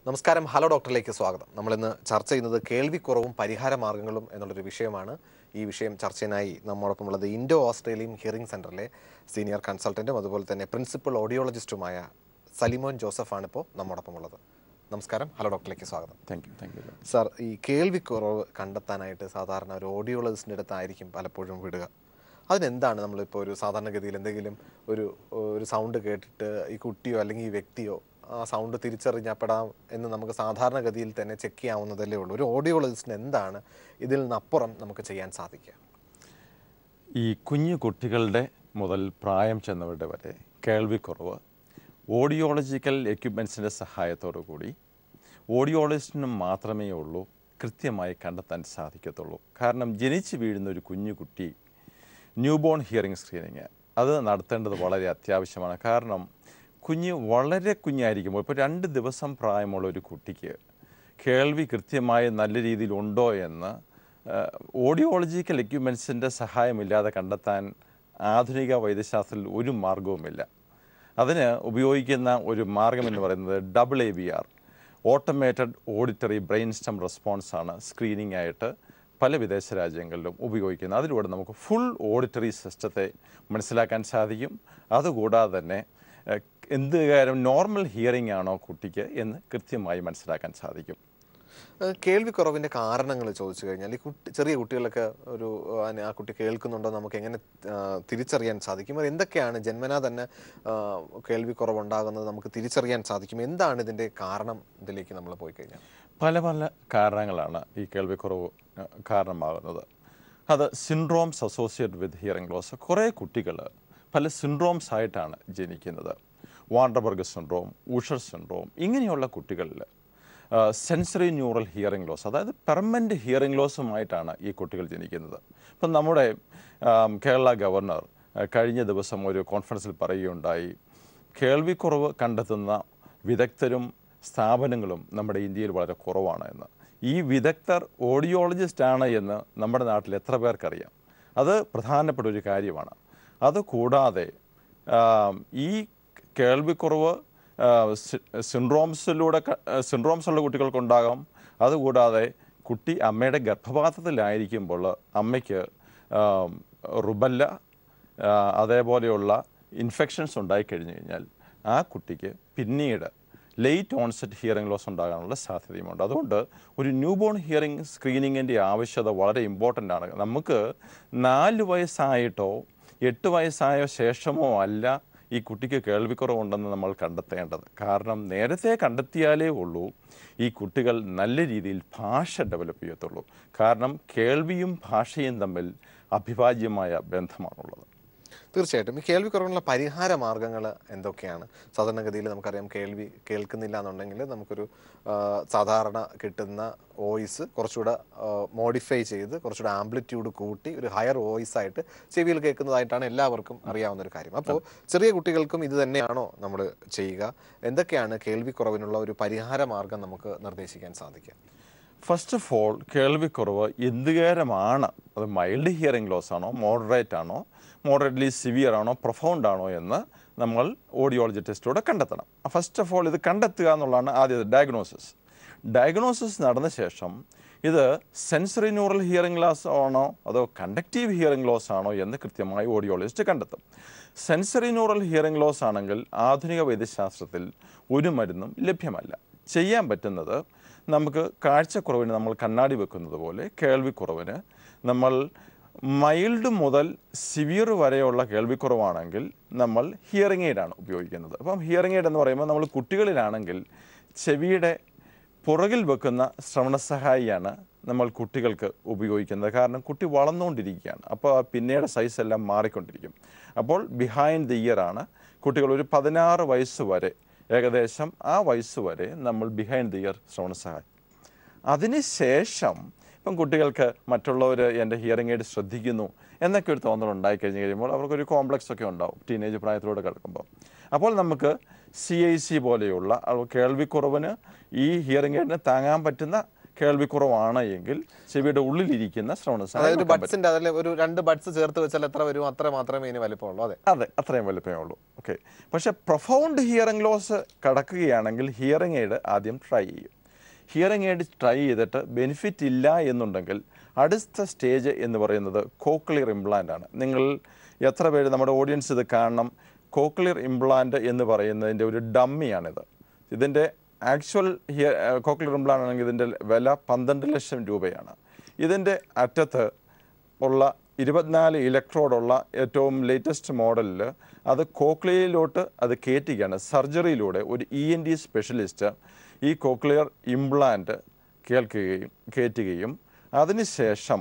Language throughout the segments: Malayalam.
നമസ്കാരം ഹലോ ഡോക്ടറിലേക്ക് സ്വാഗതം നമ്മളിന്ന് ചർച്ച ചെയ്യുന്നത് കേൾവിക്കുറവും പരിഹാര മാർഗങ്ങളും എന്നുള്ളൊരു വിഷയമാണ് ഈ വിഷയം ചർച്ചയിനായി നമ്മോടൊപ്പം ഉള്ളത് ഇൻഡോ ഓസ്ട്രേലിയൻ ഹിയറിംഗ് സെന്ററിലെ സീനിയർ കൺസൾട്ടന്റും അതുപോലെ തന്നെ പ്രിൻസിപ്പൽ ഓഡിയോളജിസ്റ്റുമായ സലിമോൻ ജോസഫാണ് ഇപ്പോൾ നമ്മോടൊപ്പം ഉള്ളത് നമസ്കാരം ഹലോ ഡോക്ടറിലേക്ക് സ്വാഗതം thank you thank you sir ഈ കേൾവിക്കുറവ് കണ്ടെത്താനായിട്ട് സാധാരണ ഒരു ഓഡിയോളജിസ്റ്റിൻ്റെ അടുത്തായിരിക്കും പലപ്പോഴും വിടുക അതിനെന്താണ് നമ്മളിപ്പോൾ ഒരു സാധാരണഗതിയിൽ എന്തെങ്കിലും ഒരു ഒരു സൗണ്ട് കേട്ടിട്ട് ഈ കുട്ടിയോ അല്ലെങ്കിൽ ഈ വ്യക്തിയോ ആ സൗണ്ട് തിരിച്ചറിഞ്ഞപ്പെടാം എന്ന് നമുക്ക് സാധാരണഗതിയിൽ തന്നെ ചെക്ക് ചെയ്യാവുന്നതല്ലേ ഉള്ളൂ ഒരു ഓഡിയോളജിസ്റ്റിന് എന്താണ് ഇതിൽ നിന്നപ്പുറം നമുക്ക് ചെയ്യാൻ സാധിക്കുക ഈ കുഞ്ഞു കുട്ടികളുടെ മുതൽ പ്രായം ചെന്നവരുടെ വരെ കേൾവിക്കുറവ് ഓഡിയോളജിക്കൽ എക്യുപ്മെൻസിൻ്റെ സഹായത്തോടു കൂടി ഓഡിയോളജിസ്റ്റിന് മാത്രമേ ഉള്ളൂ കൃത്യമായി കണ്ടെത്താൻ സാധിക്കത്തുള്ളൂ കാരണം ജനിച്ച് വീഴുന്ന ഒരു കുഞ്ഞു കുട്ടി ന്യൂബോൺ ഹിയറിംഗ് സ്ക്രീനിങ് അത് നടത്തേണ്ടത് വളരെ അത്യാവശ്യമാണ് കാരണം കുഞ്ഞ് വളരെ കുഞ്ഞായിരിക്കുമ്പോൾ ഇപ്പോൾ രണ്ട് ദിവസം പ്രായമുള്ള ഒരു കുട്ടിക്ക് കേൾവി കൃത്യമായി നല്ല രീതിയിൽ ഉണ്ടോ എന്ന് ഓഡിയോളജിക്കൽ എക്യുപ്മെൻസിൻ്റെ സഹായമില്ലാതെ കണ്ടെത്താൻ ആധുനിക വൈദ്യശാസ്ത്രത്തിൽ ഒരു മാർഗവുമില്ല അതിന് ഉപയോഗിക്കുന്ന ഒരു മാർഗം എന്ന് പറയുന്നത് double A B R automated auditory brain stem response ആണ് സ്ക്രീനിങ് ആയിട്ട് പല വിദേശ രാജ്യങ്ങളിലും ഉപയോഗിക്കുന്നത് അതിലൂടെ നമുക്ക് ഫുൾ ഓഡിറ്ററി സിസ്റ്റത്തെ മനസ്സിലാക്കാൻ സാധിക്കും അതുകൂടാതെ തന്നെ ഏഹ്, എന്ത് കാര്യം നോർമൽ ഹിയറിംഗ് ആണോ കുട്ടിക്ക് എന്ന് കൃത്യമായി മനസ്സിലാക്കാൻ സാധിക്കും ഏഹ് കേൾവിക്കുറവിൻ്റെ കാരണങ്ങൾ ചോദിച്ചു കഴിഞ്ഞാൽ ഈ കുട്ടി ചെറിയ കുട്ടികളൊക്കെ ഒരു ആ, ആ കുട്ടി കേൾക്കുന്നുണ്ടോ നമുക്ക് എങ്ങനെ ആ, തിരിച്ചറിയാൻ സാധിക്കും അത് എന്തൊക്കെയാണ് ജന്മനാ തന്നെ ആ, കേൾവിക്കുറവുണ്ടാകുന്നത് നമുക്ക് തിരിച്ചറിയാൻ സാധിക്കും എന്താണ് ഇതിൻ്റെ കാരണം ഇതിലേക്ക് നമ്മൾ പോയി കഴിഞ്ഞാൽ പല പല കാരണങ്ങളാണ് ഈ കേൾവിക്കുറവ് ഏഹ്, കാരണമാകുന്നത് അത് syndromes associate with hearing loss കുറേ കുട്ടികൾ പല സിൻഡ്രോംസ് ആയിട്ടാണ് ജനിക്കുന്നത് വാണ്ടർബർഗ് സിൻഡ്രോം ഉഷർ സിൻഡ്രോം ഇങ്ങനെയുള്ള കുട്ടികളിൽ സെൻസറി ന്യൂറൽ ഹിയറിംഗ് ലോസ് അതായത് പെർമനൻറ്റ് ഹിയറിംഗ് ലോസുമായിട്ടാണ് ഈ കുട്ടികൾ ജനിക്കുന്നത് ഇപ്പം നമ്മുടെ ആം, കേരള ഗവർണർ ആ, കഴിഞ്ഞ ദിവസം ഒരു കോൺഫറൻസിൽ പറയുകയുണ്ടായി കേൾവിക്കുറവ് കണ്ടെത്തുന്ന വിദഗ്ധരും സ്ഥാപനങ്ങളും നമ്മുടെ ഇന്ത്യയിൽ വളരെ കുറവാണ് എന്ന് ഈ വിദഗ്ധർ ഓഡിയോളജിസ്റ്റ് ആണ് എന്ന് നമ്മുടെ നാട്ടിൽ എത്ര പേർക്കറിയാം അത് പ്രധാനപ്പെട്ട ഒരു കാര്യമാണ് അത് കൂടാതെ ആം, ഈ കേൾവിക്കുറവ് ആ, സി- സിൻഡ്രോംസിലൂടെ ക- ആ, സിൻഡ്രോംസ് ഉള്ള കുട്ടികൾക്കുണ്ടാകാം അതുകൂടാതെ കുട്ടി അമ്മയുടെ ഗർഭപാത്രത്തിലായിരിക്കുമ്പോൾ അമ്മയ്ക്ക് ആം, റുബല്ല ആ, അതേപോലെയുള്ള ഇൻഫെക്ഷൻസ് ഉണ്ടായിക്കഴിഞ്ഞു കഴിഞ്ഞാൽ ആ കുട്ടിക്ക് പിന്നീട് ലേറ്റ് ഓൺസെറ്റ് ഹിയറിംഗ് ലോസ് ഉണ്ടാകാനുള്ള സാധ്യതയുമുണ്ട് അതുകൊണ്ട് ഒരു ന്യൂബോൺ ഹിയറിംഗ് സ്ക്രീനിങ്ങിൻ്റെ ആവശ്യകത വളരെ ഇമ്പോർട്ടൻ്റ് ആണ് നമുക്ക് നാല് വയസ്സായിട്ടോ എട്ട് വയസ്സായ ശേഷമോ അല്ല ഈ കുട്ടിക്ക് കേൾവിക്കുറവുണ്ടെന്ന് നമ്മൾ കണ്ടെത്തേണ്ടത് കാരണം നേരത്തെ കണ്ടെത്തിയാലേ ഉള്ളൂ ഈ കുട്ടികൾ നല്ല രീതിയിൽ ഭാഷ ഡെവലപ്പ് ചെയ്യത്തുള്ളൂ കാരണം കേൾവിയും ഭാഷയും തമ്മിൽ അഭിവാജ്യമായ ബന്ധമാണുള്ളത് തീർച്ചയായിട്ടും ഈ കേൾവിക്കുറവിനുള്ള പരിഹാര മാർഗങ്ങൾ എന്തൊക്കെയാണ് സാധാരണഗതിയിൽ നമുക്കറിയാം കേൾവി കേൾക്കുന്നില്ല എന്നുണ്ടെങ്കിൽ നമുക്കൊരു ആ, സാധാരണ കിട്ടുന്ന വോയിസ് കുറച്ചുകൂടെ മോഡിഫൈ ചെയ്ത് കുറച്ചുകൂടെ ആംപ്ലിറ്റ്യൂഡ് കൂട്ടി ഒരു ഹയർ വോയിസ് ആയിട്ട് ചെവിയിൽ കേൾക്കുന്നതായിട്ടാണ് എല്ലാവർക്കും അറിയാവുന്ന ഒരു കാര്യം അപ്പോൾ ചെറിയ കുട്ടികൾക്കും ഇത് തന്നെയാണോ നമ്മൾ ചെയ്യുക എന്തൊക്കെയാണ് കേൾവിക്കുറവിനുള്ള ഒരു പരിഹാര മാർഗം നമുക്ക് നിർദ്ദേശിക്കാൻ സാധിക്കുക ഫസ്റ്റ് ഓഫ് ഓൾ കേൾവിക്കുറവ് എന്തുകാരമാണ് അത് മൈൽഡ് ഹിയറിംഗ് ലോസ് ആണോ മോഡറേറ്റ് ആണോ മോഡറേറ്റ്ലി സിവിയർ ആണോ പ്രൊഫൗണ്ട് ആണോ എന്ന് നമ്മൾ ഓഡിയോളജി ടെസ്റ്റിലൂടെ കണ്ടെത്തണം ഫസ്റ്റ് ഓഫ് ഓൾ ഇത് കണ്ടെത്തുക എന്നുള്ളതാണ് ആദ്യത്തെ ഡയഗ്നോസിസ് ഡയഗ്നോസിസ് നടന്ന ശേഷം ഇത് സെൻസറി ന്യൂറൽ ഹിയറിംഗ് ലോസ് ആണോ അതോ കണ്ടക്റ്റീവ് ഹിയറിംഗ് ലോസ് ആണോ എന്ന് കൃത്യമായി ഓഡിയോളജിസ്റ്റ് കണ്ടെത്തും സെൻസറി ന്യൂറൽ ഹിയറിംഗ് ലോസ് ആണെങ്കിൽ ആധുനിക വൈദ്യശാസ്ത്രത്തിൽ ഒരു മരുന്നും ലഭ്യമല്ല ചെയ്യാൻ പറ്റുന്നത് നമുക്ക് കാഴ്ചക്കുറവിന് നമ്മൾ കണ്ണാടി വെക്കുന്നത് പോലെ കേൾവിക്കുറവിന് നമ്മൾ മൈൽഡ് മുതൽ സിവിയർ വരെയുള്ള കേൾവിക്കുറവാണെങ്കിൽ നമ്മൾ ഹിയറിംഗ് എയ്ഡാണ് ഉപയോഗിക്കുന്നത് അപ്പം ഹിയറിംഗ് എയ്ഡ് എന്ന് പറയുമ്പോൾ നമ്മൾ കുട്ടികളിലാണെങ്കിൽ ചെവിയുടെ പുറകിൽ വെക്കുന്ന ശ്രവണസഹായിയാണ് നമ്മൾ കുട്ടികൾക്ക് ഉപയോഗിക്കുന്നത് കാരണം കുട്ടി വളർന്നുകൊണ്ടിരിക്കുകയാണ് അപ്പോൾ ആ പിന്നീട് സൈസ് എല്ലാം മാറിക്കൊണ്ടിരിക്കും അപ്പോൾ ബിഹൈൻഡ് ദി ഇയർ ആണ് കുട്ടികൾ ഒരു പതിനാറ് വയസ്സ് വരെ ഏകദേശം ആ വയസ്സ് വരെ നമ്മൾ ബിഹൈൻഡ് ദി ഇയർ ശ്രവണസഹായി അതിനുശേഷം ഇപ്പം കുട്ടികൾക്ക് മറ്റുള്ളവർ എൻ്റെ ഹിയറിംഗ് എയ്ഡ് ശ്രദ്ധിക്കുന്നു എന്നൊക്കെ ഒരു തോന്നൽ ഉണ്ടായി കഴിഞ്ഞ് കഴിയുമ്പോൾ അവർക്കൊരു കോംപ്ലക്സ് ഒക്കെ ഉണ്ടാവും ടീനേജ് പ്രായത്തിലൂടെ കിടക്കുമ്പോൾ അപ്പോൾ നമുക്ക് സി ഐ സി പോലെയുള്ള അളവ് കേൾവിക്കുറവിന് ഈ ഹിയറിംഗ് എയ്ഡിന് താങ്ങാൻ പറ്റുന്ന കേൾവിക്കുറവാണ് എങ്കിൽ ചെവിയുടെ ഉള്ളിലിരിക്കുന്ന ശ്രവണ അതായത് ഒരു ബഡ്സിന്റെ അതിൽ ഒരു രണ്ട് ബഡ്സ് ചേർത്ത് വെച്ചാൽ എത്ര വരും അത്ര മാത്രമേ ഇനി വലിപ്പമുള്ളൂ അതെ അതെ അത്രയും വലുപ്പമേ ഉള്ളൂ ഓക്കെ പക്ഷെ പ്രൊഫൗണ്ട് ഹിയറിംഗ് ലോസ് കടക്കുകയാണെങ്കിൽ ഹിയറിംഗ് എയ്ഡ് ആദ്യം ട്രൈ ചെയ്യും ഹിയറിംഗ് എയ്ഡ് ട്രൈ ചെയ്തിട്ട് ബെനിഫിറ്റ് ഇല്ല എന്നുണ്ടെങ്കിൽ അടുത്ത സ്റ്റേജ് എന്ന് പറയുന്നത് കോക്ലിയർ ഇംപ്ലാന്റ് ആണ് നിങ്ങൾ എത്ര പേര് നമ്മുടെ ഓഡിയൻസ് ഇത് കാണണം കോക്ലിയർ ഇംപ്ലാന്റ് എന്ന് പറയുന്നതിൻ്റെ ഒരു ഡമ്മിയാണിത് ഇതിൻ്റെ ആക്ച്വൽ ഹിയർ കോക്ലിയർ ഇംപ്ലാന്റ് ആണെങ്കിൽ ഇതിൻ്റെ വില പന്ത്രണ്ട് ലക്ഷം രൂപയാണ് ഇതിൻ്റെ അറ്റത്ത് ഉള്ള ഇരുപത്തിനാല് ഇലക്ട്രോഡുള്ള ഏറ്റവും ലേറ്റസ്റ്റ് മോഡലിൽ അത് കോക്ലിയയിലോട്ട് അത് കയറ്റുകയാണ് സർജറിയിലൂടെ ഒരു ഇ എൻ ഡി സ്പെഷ്യലിസ്റ്റ് ഈ കോക്ലിയർ ഇംപ്ലാന്റ് കേൾക്കുകയും കയറ്റുകയും അതിനുശേഷം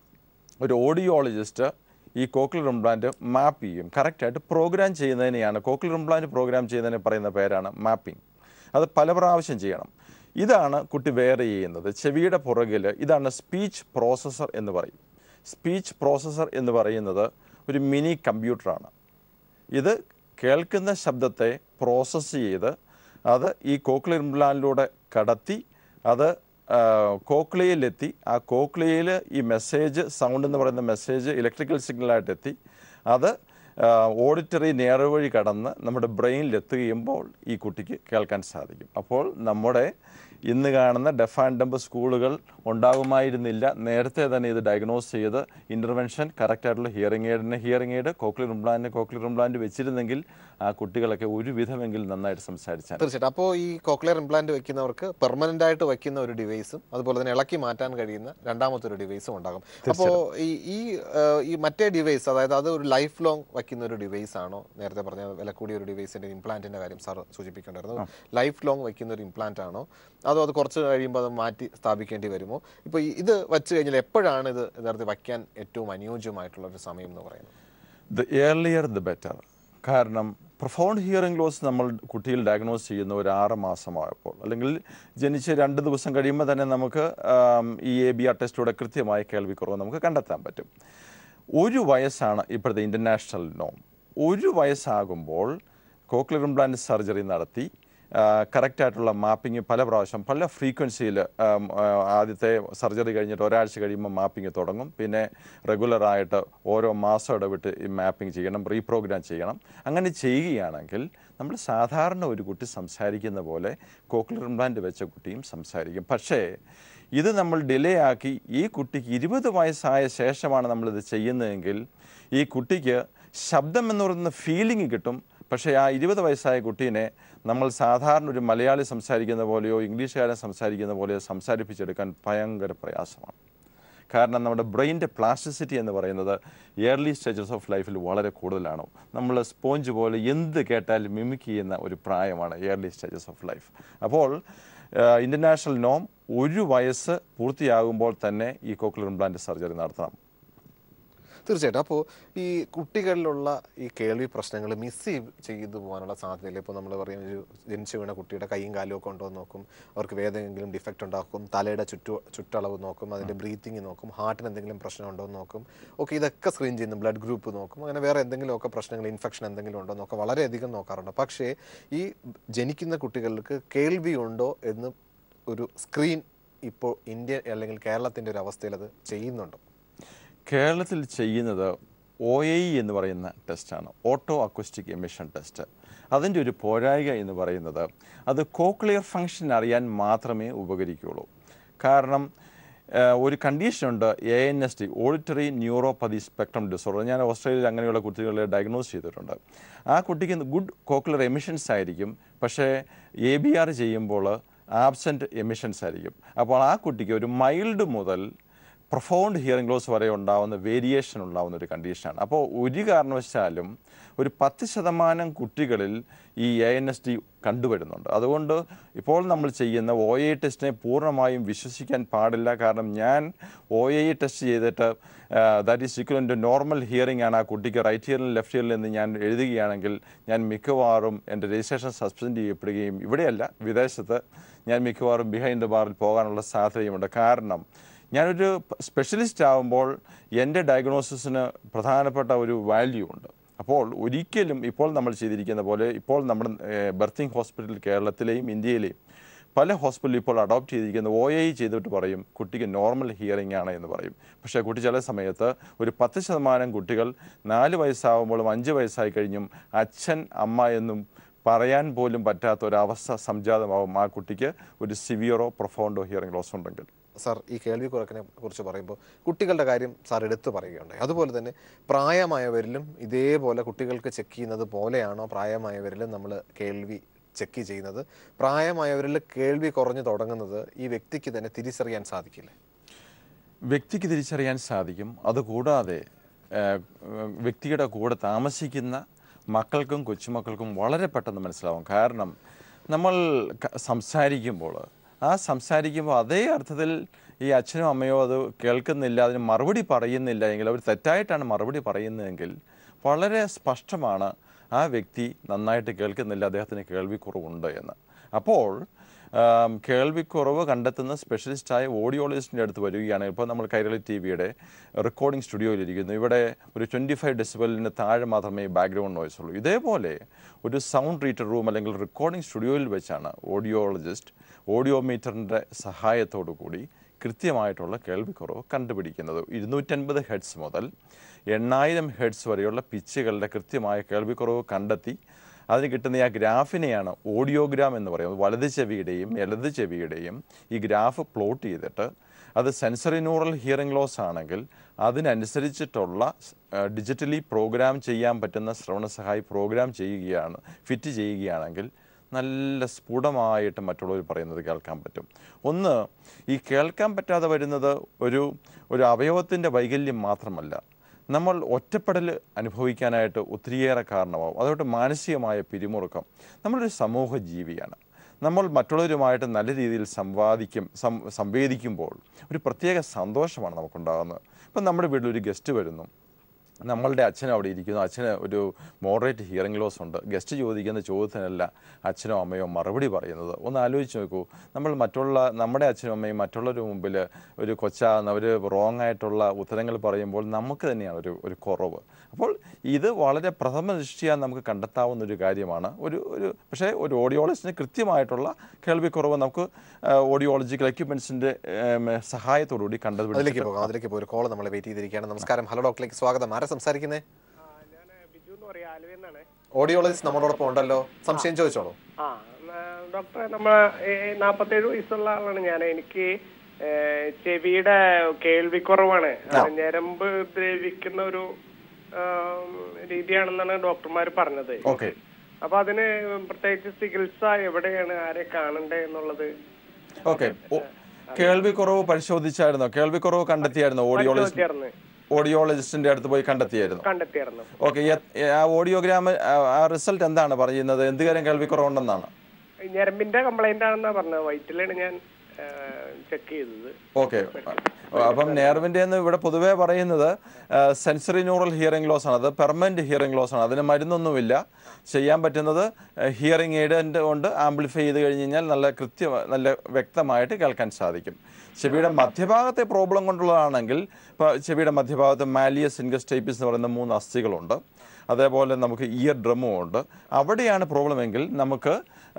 ഒരു ഓഡിയോളജിസ്റ്റ് ഈ കോക്ലിയർ ഇംപ്ലാന്റ് മാപ്പ് ചെയ്യും കറക്റ്റായിട്ട് പ്രോഗ്രാം ചെയ്യുന്നതിനെയാണ് കോക്ലിയർ ഇംപ്ലാന്റ് പ്രോഗ്രാം ചെയ്യുന്നതിന് പറയുന്ന പേരാണ് മാപ്പിംഗ് അത് പല പ്രാവശ്യം ചെയ്യണം ഇതാണ് കുട്ടി വേറെ ചെയ്യുന്നത് ചെവിയുടെ പുറകിൽ ഇതാണ് സ്പീച്ച് പ്രോസസ്സർ എന്ന് പറയും സ്പീച്ച് പ്രോസസ്സർ എന്ന് പറയുന്നത് ഒരു മിനി കമ്പ്യൂട്ടറാണ് ഇത് കേൾക്കുന്ന ശബ്ദത്തെ പ്രോസസ്സ് ചെയ്ത് അത് ഈ കോക്ലിയർ ഇംപ്ലാന്റിലൂടെ കടത്തി അത് കോക്ലിയയിലെത്തി ആ കോക്ലിയയിൽ ഈ മെസ്സേജ് സൗണ്ട് എന്ന് പറയുന്ന മെസ്സേജ് ഇലക്ട്രിക്കൽ സിഗ്നലായിട്ട് എത്തി അത് ഓഡിറ്ററി നേർ വഴി കടന്ന് നമ്മുടെ ബ്രെയിനിൽ എത്തുകയുമ്പോൾ ഈ കുട്ടിക്ക് കേൾക്കാൻ സാധിക്കും അപ്പോൾ നമ്മുടെ ഇന്ന് കാണുന്ന ഡെഫ് ആൻഡ് ഡംബ് സ്കൂളുകൾ ഉണ്ടാകുമായിരുന്നില്ല നേരത്തെ തന്നെ ഇത് ഡയഗ്നോസ് ചെയ്ത് ഇൻ്റർവെൻഷൻ കറക്റ്റായിട്ടുള്ള ഹിയറിംഗ് എയ്ഡിന് ഹിയറിംഗ് എയ്ഡ് കോക്ലിയർ ഇംപ്ലാന്റിന് കോക്ലിയർ ഇംപ്ലാന്റ് വെച്ചിരുന്നെങ്കിൽ ആ കുട്ടികളൊക്കെ ഒരുവിധമെങ്കിലും നന്നായിട്ട് സംസാരിച്ചാൽ തീർച്ചയായിട്ടും അപ്പോൾ ഈ കോക്ലിയർ ഇംപ്ലാന്റ് വെക്കുന്നവർക്ക് പെർമനന്റ് ആയിട്ട് വെക്കുന്ന ഒരു ഡിവൈസും അതുപോലെ തന്നെ ഇളക്കി മാറ്റാൻ കഴിയുന്ന രണ്ടാമത്തെ ഒരു ഡിവൈസും ഉണ്ടാകും അപ്പോൾ ഈ ഈ ആ, ഈ മറ്റേ ഡിവൈസ് അതായത് അത് ഒരു ലൈഫ് ലോങ് വയ്ക്കുന്ന ഒരു ഡിവൈസ് ആണോ നേരത്തെ പറഞ്ഞ വില കൂടിയ ഒരു ഡിവൈസിന്റെ ഇംപ്ലാന്റിന്റെ കാര്യം സാർ സൂചിപ്പിക്കേണ്ടായിരുന്നു ലൈഫ് ലോങ് വയ്ക്കുന്ന ഒരു ഇംപ്ലാന്റ് ആണോ അതോ അത് കുറച്ച് കഴിയുമ്പോൾ അത് മാറ്റി സ്ഥാപിക്കേണ്ടി വരുമോ ഇപ്പോൾ ഈ ഇത് വെച്ച് കഴിഞ്ഞാൽ എപ്പോഴാണ് ഇത് യഥാർത്ഥത്തിൽ വയ്ക്കാൻ ഏറ്റവും അനുയോജ്യമായിട്ടുള്ള ഒരു സമയം എന്ന് പറയുന്നത് ദ ഏർലിയർ ദ ബെറ്റർ കാരണം പ്രൊഫൗണ്ട് ഹിയറിംഗ് ലോസ് നമ്മൾ കുട്ടിയിൽ ഡയഗ്നോസ് ചെയ്യുന്ന ഒരു ആറ് മാസമായപ്പോൾ അല്ലെങ്കിൽ ജനിച്ച് രണ്ട് ദിവസം കഴിയുമ്പോൾ തന്നെ നമുക്ക് ആം, ഈ എ ബി ആർ ടെസ്റ്റിലൂടെ കൃത്യമായ കേൾവിക്കുറവ് നമുക്ക് കണ്ടെത്താൻ പറ്റും ഒരു വയസ്സാണ് ഇപ്പോഴത്തെ ഇൻ്റർനാഷണൽ നോം ഒരു വയസ്സാകുമ്പോൾ കോക്ലിയർ ഇംപ്ലാന്റ് സർജറി നടത്തി കറക്റ്റായിട്ടുള്ള മാപ്പിംഗ് പല പ്രാവശ്യം പല ഫ്രീക്വൻസിയിൽ ആദ്യത്തെ സർജറി കഴിഞ്ഞിട്ട് ഒരാഴ്ച കഴിയുമ്പോൾ മാപ്പിംഗ് തുടങ്ങും പിന്നെ റെഗുലറായിട്ട് ഓരോ മാസം ഇടവിട്ട് ഈ മാപ്പിംഗ് ചെയ്യണം റീപ്രോഗ്രാം ചെയ്യണം അങ്ങനെ ചെയ്യുകയാണെങ്കിൽ നമ്മൾ സാധാരണ ഒരു കുട്ടി സംസാരിക്കുന്ന പോലെ കോക്ലിയർ ഇംപ്ലാന്റ് വെച്ച കുട്ടിയും സംസാരിക്കും പക്ഷേ ഇത് നമ്മൾ ഡിലേ ആക്കി ഈ കുട്ടിക്ക് ഇരുപത് വയസ്സായ ശേഷമാണ് നമ്മളിത് ചെയ്യുന്നതെങ്കിൽ ഈ കുട്ടിക്ക് ശബ്ദം എന്ന് പറയുന്ന ഫീലിംഗ് കിട്ടും പക്ഷേ ആ ഇരുപത് വയസ്സായ കുട്ടീനെ നമ്മൾ സാധാരണ ഒരു മലയാളി സംസാരിക്കുന്ന പോലെയോ ഇംഗ്ലീഷുകാരൻ സംസാരിക്കുന്ന പോലെയോ സംസാരിപ്പിച്ചെടുക്കാൻ ഭയങ്കര പ്രയാസമാണ് കാരണം നമ്മുടെ ബ്രെയിൻ്റെ പ്ലാസ്റ്റിസിറ്റി എന്ന് പറയുന്നത് ഇയർലി സ്റ്റേജസ് ഓഫ് ലൈഫിൽ വളരെ കൂടുതലാണ് നമ്മൾ സ്പോഞ്ച് പോലെ എന്ത് കേട്ടാലും മിമിക് ചെയ്യുന്ന ഒരു പ്രായമാണ് ഇയർലി സ്റ്റേജസ് ഓഫ് ലൈഫ് അപ്പോൾ ഇൻ്റർനാഷണൽ നോം ഒരു വയസ്സ് പൂർത്തിയാകുമ്പോൾ തന്നെ ഈ കോക്ലിയർ ഇംപ്ലാന്റ് സർജറി നടത്തണം തീർച്ചയായിട്ടും അപ്പോൾ ഈ കുട്ടികളിലുള്ള ഈ കേൾവി പ്രശ്നങ്ങൾ മിസ് ചെയ്തു പോകാനുള്ള സാധ്യതയില്ല ഇപ്പോൾ നമ്മൾ പറയും ഒരു ജനിച്ചു വീണ കുട്ടിയുടെ കൈയും കാലും ഒക്കെ ഉണ്ടോ എന്ന് നോക്കും അവർക്ക് ഏതെങ്കിലും ഡിഫക്റ്റ് ഉണ്ടാക്കും തലയുടെ ചുറ്റു ചുറ്റളവ് നോക്കും അതിൻ്റെ ബ്രീത്തിങ് നോക്കും ഹാർട്ടിന് എന്തെങ്കിലും പ്രശ്നം ഉണ്ടോ എന്ന് നോക്കും ഓക്കെ ഇതൊക്കെ സ്ക്രീൻ ചെയ്യുന്നു ബ്ലഡ് ഗ്രൂപ്പ് നോക്കും അങ്ങനെ വേറെ എന്തെങ്കിലുമൊക്കെ പ്രശ്നങ്ങൾ ഇൻഫെക്ഷൻ എന്തെങ്കിലും ഉണ്ടോ എന്നൊക്കെ വളരെയധികം നോക്കാറുണ്ട് പക്ഷേ ഈ ജനിക്കുന്ന കുട്ടികൾക്ക് കേൾവി ഉണ്ടോ എന്ന് ഒരു സ്ക്രീൻ ഇപ്പോൾ ഇന്ത്യ അല്ലെങ്കിൽ കേരളത്തിൻ്റെ ഒരു അവസ്ഥയിൽ അത് ചെയ്യുന്നുണ്ടോ കേരളത്തിൽ ചെയ്യുന്നത് ഒ എ ഇ എന്ന് പറയുന്ന ടെസ്റ്റാണ് ഓട്ടോ അക്വസ്റ്റിക് എമിഷൻ ടെസ്റ്റ് അതിൻ്റെ ഒരു പോരായിക എന്ന് പറയുന്നത് അത് കോക്ലിയർ ഫങ്ഷൻ അറിയാൻ മാത്രമേ ഉപകരിക്കുകയുള്ളൂ കാരണം ഏഹ്, ഒരു കണ്ടീഷനുണ്ട് A N S T auditory neuropathy spectrum disorder ഞാൻ ഓസ്ട്രേലിയയിൽ അങ്ങനെയുള്ള കുട്ടികളെ ഡയഗ്നോസ് ചെയ്തിട്ടുണ്ട് ആ കുട്ടിക്ക് ഗുഡ് കോക്ലിയർ എമിഷൻസ് ആയിരിക്കും പക്ഷേ എ ബി ആർ ചെയ്യുമ്പോൾ ആബ്സെൻറ്റ് എമിഷൻസ് ആയിരിക്കും അപ്പോൾ ആ കുട്ടിക്ക് ഒരു മൈൽഡ് മുതൽ പ്രൊഫൗണ്ട് ഹിയറിംഗ് ലോസ് വരെ ഉണ്ടാവുന്ന വേരിയേഷൻ ഉണ്ടാവുന്ന ഒരു കണ്ടീഷനാണ് അപ്പോൾ ഒരു കാരണവശാലും ഒരു പത്ത് ശതമാനം കുട്ടികളിൽ ഈ എ എൻ എസ് ഡി കണ്ടുവരുന്നുണ്ട് അതുകൊണ്ട് ഇപ്പോൾ നമ്മൾ ചെയ്യുന്ന ഒ എ ടെസ്റ്റിനെ പൂർണ്ണമായും വിശ്വസിക്കാൻ പാടില്ല കാരണം ഞാൻ ഒ എ ടെസ്റ്റ് ചെയ്തിട്ട് that is equal to normal hearing ആണ് ആ കുട്ടിക്ക് റൈറ്റ് ഹിയറിൽ ലെഫ്റ്റ് ഹിയറിൽ എന്ന് ഞാൻ എഴുതുകയാണെങ്കിൽ ഞാൻ മിക്കവാറും എൻ്റെ രജിസ്ട്രേഷൻ സസ്പെൻഡ് ചെയ്യപ്പെടുകയും ഇവിടെയല്ല വിദേശത്ത് ഞാൻ മിക്കവാറും ബിഹൈൻഡ് ദ ബാറിൽ പോകാനുള്ള സാധ്യതയുമുണ്ട് കാരണം ഞാനൊരു സ്പെഷ്യലിസ്റ്റ് ആകുമ്പോൾ എൻ്റെ ഡയഗ്നോസിസിന് പ്രധാനപ്പെട്ട ഒരു വാല്യൂ ഉണ്ട് അപ്പോൾ ഒരിക്കലും ഇപ്പോൾ നമ്മൾ ചെയ്തിരിക്കുന്ന പോലെ ഇപ്പോൾ നമ്മുടെ ബർത്തിങ് ഹോസ്പിറ്റൽ കേരളത്തിലെയും ഇന്ത്യയിലെയും പല ഹോസ്പിറ്റലിൽ ഇപ്പോൾ അഡോപ്റ്റ് ചെയ്തിരിക്കുന്ന ഒ ഐ ചെയ്തിട്ട് പറയും കുട്ടിക്ക് നോർമൽ ഹിയറിംഗ് ആണ് എന്ന് പറയും പക്ഷേ കുട്ടി ചില സമയത്ത് ഒരു പത്ത് ശതമാനം കുട്ടികൾ നാല് വയസ്സാകുമ്പോഴും അഞ്ച് വയസ്സായി കഴിഞ്ഞും അച്ഛൻ അമ്മ എന്നും പറയാൻ പോലും പറ്റാത്ത ഒരവസ്ഥ സംജാതമാവും ആ കുട്ടിക്ക് ഒരു സിവിയറോ പ്രൊഫൗണ്ടോ ഹിയറിംഗ് ലോസ് ഉണ്ടെങ്കിൽ സാർ ഈ കേൾവി കുറക്കിനെ കുറിച്ച് പറയുമ്പോൾ കുട്ടികളുടെ കാര്യം സാർ എടുത്തു പറയുകയുണ്ടായി അതുപോലെ തന്നെ പ്രായമായവരിലും ഇതേപോലെ കുട്ടികൾക്ക് ചെക്ക് ചെയ്യുന്നത് പോലെയാണോ പ്രായമായവരിലും നമ്മൾ കേൾവി ചെക്ക് ചെയ്യുന്നത് പ്രായമായവരിൽ കേൾവി കുറഞ്ഞു തുടങ്ങുന്നത് ഈ വ്യക്തിക്ക് തന്നെ തിരിച്ചറിയാൻ സാധിക്കില്ലേ വ്യക്തിക്ക് തിരിച്ചറിയാൻ സാധിക്കും അതുകൂടാതെ ഏഹ്, വ്യക്തിയുടെ കൂടെ താമസിക്കുന്ന മക്കൾക്കും കൊച്ചുമക്കൾക്കും വളരെ പെട്ടെന്ന് മനസ്സിലാവും കാരണം നമ്മൾ ക- സംസാരിക്കുമ്പോൾ ആ സംസാരിക്കുമ്പോൾ അതേ അർത്ഥത്തിൽ ഈ അച്ഛനും അമ്മയോ അത് കേൾക്കുന്നില്ല അതിന് മറുപടി പറയുന്നില്ല എങ്കിൽ അവർ തെറ്റായിട്ടാണ് മറുപടി പറയുന്നതെങ്കിൽ വളരെ സ്പഷ്ടമാണ് ആ വ്യക്തി നന്നായിട്ട് കേൾക്കുന്നില്ല അദ്ദേഹത്തിന് കേൾവിക്കുറവുണ്ട് എന്ന് അപ്പോൾ ആം, കേൾവിക്കുറവ് കണ്ടെത്തുന്ന സ്പെഷ്യലിസ്റ്റായ ഓഡിയോളജിസ്റ്റിൻ്റെ അടുത്ത് വരികയാണെങ്കിൽ ഇപ്പോൾ നമ്മൾ കൈരളി ടി വിയുടെ റെക്കോർഡിംഗ് സ്റ്റുഡിയോയിലിരിക്കുന്നു ഇവിടെ ഒരു ട്വൻറ്റി ഫൈവ് ഡെസിബലിന് താഴെ മാത്രമേ ബാക്ക്ഗ്രൗണ്ട് നോയ്സ് ഉള്ളൂ ഇതേപോലെ ഒരു സൗണ്ട് റീറ്റർ റൂം അല്ലെങ്കിൽ റെക്കോർഡിംഗ് സ്റ്റുഡിയോയിൽ വെച്ചാണ് ഓഡിയോളജിസ്റ്റ് ഓഡിയോമീറ്ററിൻ്റെ സഹായത്തോടു കൂടി കൃത്യമായിട്ടുള്ള കേൾവിക്കുറവ് കണ്ടുപിടിക്കുന്നത് ഇരുന്നൂറ്റൻപത് ഹെഡ്സ് മുതൽ എണ്ണായിരം ഹെഡ്സ് വരെയുള്ള പിച്ചുകളുടെ കൃത്യമായ കേൾവിക്കുറവ് കണ്ടെത്തി അതിന് കിട്ടുന്ന ആ ഗ്രാഫിനെയാണ് ഓഡിയോഗ്രാം എന്ന് പറയുന്നത് വലത് ചെവിയുടെയും ഇടത് ചെവിയുടെയും ഈ ഗ്രാഫ് പ്ലോട്ട് ചെയ്തിട്ട് അത് സെൻസറി ന്യൂറൽ ഹിയറിംഗ് ലോസ് ആണെങ്കിൽ അതിനനുസരിച്ചിട്ടുള്ള ഡിജിറ്റലി പ്രോഗ്രാം ചെയ്യാൻ പറ്റുന്ന ശ്രവണ സഹായി പ്രോഗ്രാം ചെയ്യുകയാണ് ഫിറ്റ് ചെയ്യുകയാണെങ്കിൽ നല്ല സ്ഫുടമായിട്ട് മറ്റുള്ളവർ പറയുന്നത് കേൾക്കാൻ പറ്റും ഒന്ന് ഈ കേൾക്കാൻ പറ്റാതെ വരുന്നത് ഒരു ഒരു അവയവത്തിൻ്റെ വൈകല്യം മാത്രമല്ല നമ്മൾ ഒറ്റപ്പെടൽ അനുഭവിക്കാനായിട്ട് ഒത്തിരിയേറെ കാരണമാവും അതുകൊണ്ട് മാനസികമായ പിരിമുറുക്കം നമ്മളൊരു സമൂഹ ജീവിയാണ് നമ്മൾ മറ്റുള്ളവരുമായിട്ട് നല്ല രീതിയിൽ സംവാദിക്കും സം സംവേദിക്കുമ്പോൾ ഒരു പ്രത്യേക സന്തോഷമാണ് നമുക്കുണ്ടാകുന്നത് ഇപ്പം നമ്മുടെ വീട്ടിലൊരു ഗസ്റ്റ് വരുന്നു നമ്മളുടെ അച്ഛൻ അവിടെ ഇരിക്കുന്നു അച്ഛന് ഒരു മോഡറേറ്റ് ഹിയറിംഗ് ലോസ് ഉണ്ട് ഗസ്റ്റ് ചോദിക്കുന്ന ചോദ്യത്തിനല്ല അച്ഛനോ അമ്മയോ മറുപടി പറയുന്നത് ഒന്ന് ആലോചിച്ച് നോക്കൂ നമ്മൾ മറ്റുള്ള നമ്മുടെ അച്ഛനും അമ്മയും മറ്റുള്ളവരുടെ മുമ്പിൽ ഒരു കൊച്ചാന്ന് അവർ റോങ് ആയിട്ടുള്ള ഉത്തരങ്ങൾ പറയുമ്പോൾ നമുക്ക് തന്നെയാണ് ഒരു ഒരു കുറവ് അപ്പോൾ ഇത് വളരെ പ്രഥമ ദൃഷ്ടിയാ നമുക്ക് കണ്ടെത്താവുന്ന ഒരു കാര്യമാണ് ഒരു ഒരു പക്ഷേ ഒരു ഓഡിയോളജിസ്റ്റിന് കൃത്യമായിട്ടുള്ള കേൾവിക്കുറവ് നമുക്ക് ഓഡിയോളജിക്കൽ എക്യുപ്മെൻസിൻ്റെ സഹായത്തോടുകൂടി അതിലേക്ക് കണ്ടുപിടിച്ചിട്ട് പോകാം അതിലേക്ക് പോയി ഒരു കോൾ നമ്മളെ വെയിറ്റ് ചെയ്തിരിക്കുകയാണ് നമസ്കാരം ഹലോ ഡോക്ടറിലേക്ക് സ്വാഗതം ആരാ സംസാരിക്കുന്നത് ഞാൻ ബിജു എന്ന് പറയാം ആലുവെന്നാണ് ഓഡിയോളജിസ്റ്റ് നമ്മളോടൊപ്പം ഉണ്ടല്ലോ സംശയം ചോദിച്ചോളൂ ആ ന- ഡോക്ടറെ നമ്മ നാപ്പത്തേഴ് വയസ്സുള്ള ആളാണ് ഞാൻ എനിക്ക് ഏ, ചെവിയുടെ കേൾവിക്കുറവാണ് അത് ഞരമ്പ് ദ്രവിക്കുന്ന ഒരു ആ, രീതിയാണെന്നാണ് ഡോക്ടർമാർ പറഞ്ഞത് ഓക്കെ അപ്പൊ അതിന് പ്രത്യേകിച്ച് ചികിത്സ എവിടെയാണ് ആരെ കാണണ്ടേ എന്നുള്ളത് ഓക്കെ കേൾവിക്കുറവ് പരിശോധിച്ചായിരുന്നോ കേൾവിക്കുറവ് കണ്ടെത്തിയായിരുന്നോ ഓഡിയോളജിസ്റ്റ് ചേർന്ന് ഓഡിയോളജിസ്റ്റിന്റെ അടുത്ത് പോയി കണ്ടെത്തിയായിരുന്നു കണ്ടെത്തിയായിരുന്നു ഓക്കെ ആ ഓഡിയോഗ്രാം ആ റിസൾട്ട് എന്താണ് പറയുന്നത് എന്ത് കാര്യം കേൾവിക്കുറവുണ്ടെന്നാണ് ഞരമ്പിന്റെ കംപ്ലൈന്റ് ആണെന്നാ പറഞ്ഞത് വയറ്റിലാണ് ഞാൻ ചെക്ക് ചെയ്തത് ഓക്കെ അപ്പം നേർവിൻ്റെ എന്ന് ഇവിടെ പൊതുവേ പറയുന്നത് സെൻസറി ന്യൂറൽ ഹിയറിംഗ് ലോസ് ആണ് അത് പെർമനന്റ് ഹിയറിംഗ് ലോസ് ആണ് അതിന് മരുന്നൊന്നുമില്ല ചെയ്യാൻ പറ്റുന്നത് ഹിയറിംഗ് എയ്ഡിൻ്റെ കൊണ്ട് ആംപ്ലിഫൈ ചെയ്ത് കഴിഞ്ഞ് കഴിഞ്ഞാൽ നല്ല കൃത്യ നല്ല വ്യക്തമായിട്ട് കേൾക്കാൻ സാധിക്കും ചെവിയുടെ മധ്യഭാഗത്തെ പ്രോബ്ലം കൊണ്ടുള്ളതാണെങ്കിൽ ഇപ്പോൾ ചെവിയുടെ മധ്യഭാഗത്ത് മാലിയസ് ഇൻഗസ്റ്റൈപ്പിസ് എന്ന് പറയുന്ന മൂന്ന് അസ്ഥികളുണ്ട് അതേപോലെ നമുക്ക് ഇയർ ഡ്രമ്മും ഉണ്ട് അവിടെയാണ് പ്രോബ്ലം എങ്കിൽ നമുക്ക്